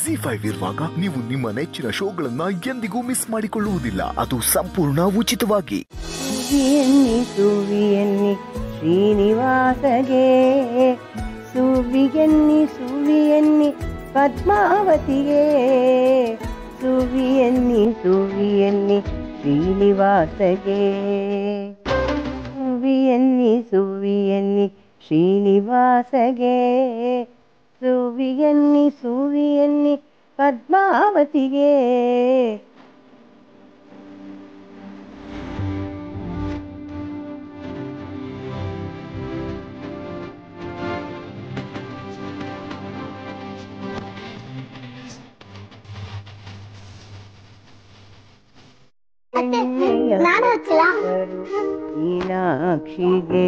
G five ಇರುವಾಗ ನೀವು ನಿಮ್ಮ ನೆಚ್ಚಿನ ಶೋಗಳನ್ನ ಎಂದಿಗೂ ಮಿಸ್ ಮಾಡಿಕೊಳ್ಳುವುದಿಲ್ಲ ಅದು ಸಂಪೂರ್ಣ ಉಚಿತವಾಗಿ ಸುವಿಯನ್ನಿ ಸುವಿಯನ್ನಿ ಶ್ರೀನಿವಾಸಗೆ ಸುವಿಯನ್ನಿ ಸುವಿಯನ್ನಿ ಪದ್ಮಾವತಿಗೆ ಸುವಿಯನ್ನಿ ಸುವಿಯನ್ನಿ ಶ್ರೀನಿವಾಸಗೆ ಸುವಿಯನ್ನಿ ಸುವಿಯನ್ನಿ ಶ್ರೀನಿವಾಸಗೆ ಸುವಿಯನ್ನಿ ಸುವಿಯನ್ನಿ ಪದ್ಮಾವತಿಗೆ ನಾನು ಹಚ್ಚಲಾ ಮೀನಾಕ್ಷಿಗೆ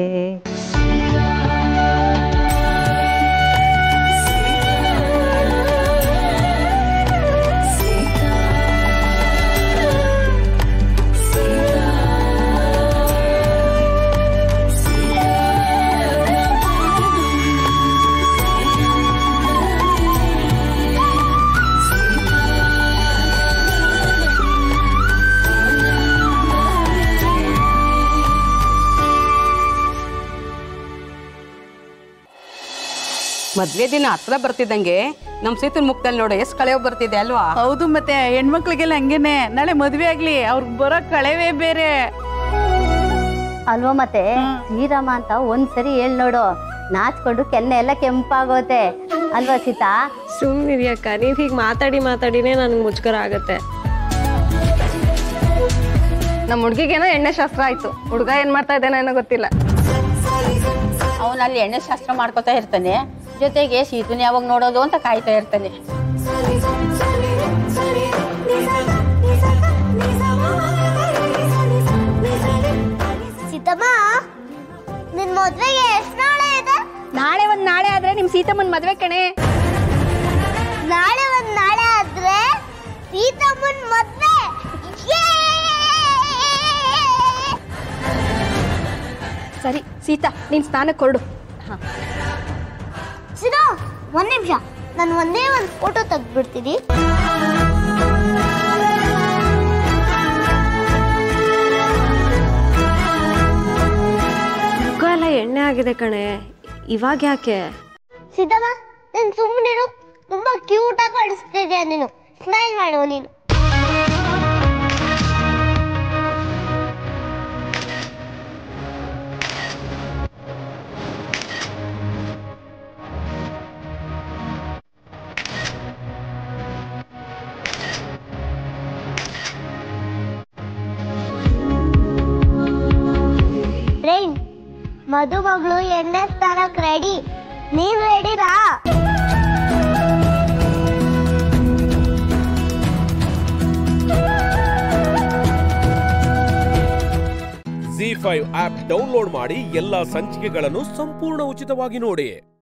ಮದ್ವೆ ದಿನ ಹತ್ರ ಬರ್ತಿದ್ದಂಗೆ ನಮ್ ಸೀತನ್ ಮುಖದಲ್ಲಿ ನೋಡು ಎಷ್ಟು ಕಳೆಯೋ ಬರ್ತಿದೆ ಅಲ್ವಾ ಹೌದು ಮತ್ತೆ ಹೆಣ್ಮಕ್ಳಿಗೆಲ್ಲ ಹಂಗೇನೆ ನಾಳೆ ಮದ್ವೆ ಆಗ್ಲಿ ಅವ್ರಿಗೆ ಬರೋ ಕಳೆವೇ ಬೇರೆ ಅಲ್ವಾ ಮತ್ತೆ ಶ್ರೀರಾಮ ಅಂತ ಒಂದ್ಸರಿ ಹೇಳ್ ನೋಡು ನಾಚ್ಕೊಂಡು ಕೆನ್ನೆ ಎಲ್ಲ ಕೆಂಪಾಗೋತೆ ಅಲ್ವಾ ಸೀತಾ ಸುಮ್ಮನಿರಿ ಅಕ್ಕ ನೀವು ಹೀಗೆ ಮಾತಾಡಿ ಮಾತಾಡಿನೇ ನನಗೆ ಮುಜುಗರ ಆಗತ್ತೆ ನಮ್ಮ ಹುಡುಗಿಗೇನೋ ಎಣ್ಣೆ ಶಾಸ್ತ್ರ ಆಯ್ತು ಹುಡುಗ ಏನ್ ಮಾಡ್ತಾ ಇದ್ದಾನೆ ಏನೋ ಗೊತ್ತಿಲ್ಲ ಅವನಲ್ಲಿ ಎಣ್ಣೆ ಶಾಸ್ತ್ರ ಮಾಡ್ಕೊತಾ ಇರ್ತಾನೆ ಜೊತೆಗೆ ಸೀತುನ ಯಾವಾಗ ನೋಡೋದು ಅಂತ ಕಾಯ್ತಾ ಇರ್ತಾನೆ ಸೀತಮ್ಮ ನಿನ್ ಮದ್ವೆಗೆ ಎಷ್ಟು ನಾಳೆ ಇದೆ ನಾಳೆ ಒಂದ್ ನಾಳೆ ಆದ್ರೆ ನಿಮ್ ಸೀತಮ್ಮನ್ ಮದ್ವೆ ಕಣೆ ನಾಳೆ ಒಂದ್ ನಾಳೆ ಆದ್ರೆ ಸೀತಮ್ಮನ್ ಮದ್ವೆ ಸರಿ ಸೀತಾ ನೀನ್ ಸ್ನಾನಕ್ಕೆ ಹೊರಡು ಸಿನೋ ಒಂದ್ ನಿಮಿಷ ನಾನು ಒಂದೇ ಒಂದು ಫೋಟೋ ತೆಗ್ದ್ಬಿಡ್ತೀನಿ ಮುಖ ಎಲ್ಲ ಎಣ್ಣೆ ಆಗಿದೆ ಕಣೆ ಇವಾಗ ಯಾಕೆ ಸೀತಮ್ಮ ನೀನ್ ಸುಮ್ಮನಿರು ತುಂಬಾ ಕ್ಯೂಟ್ ಆಗಿ ಕಾಣಿಸ್ತಿದ್ಯಾ ನೀನು ಸ್ಮೈಲ್ ಮಾಡು ನೀನು ರೈನ್ ಮದುಮಗಳು ಎಣ್ಣೆ ಸ್ನಾನಕ್ ರೆಡಿ ನೀನ್ ರೆಡಿರಾ ಜಿ ಫೈವ್ ಆಪ್ ಡೌನ್ಲೋಡ್ ಮಾಡಿ ಎಲ್ಲಾ ಸಂಚಿಕೆಗಳನ್ನು ಸಂಪೂರ್ಣ ಉಚಿತವಾಗಿ ನೋಡಿ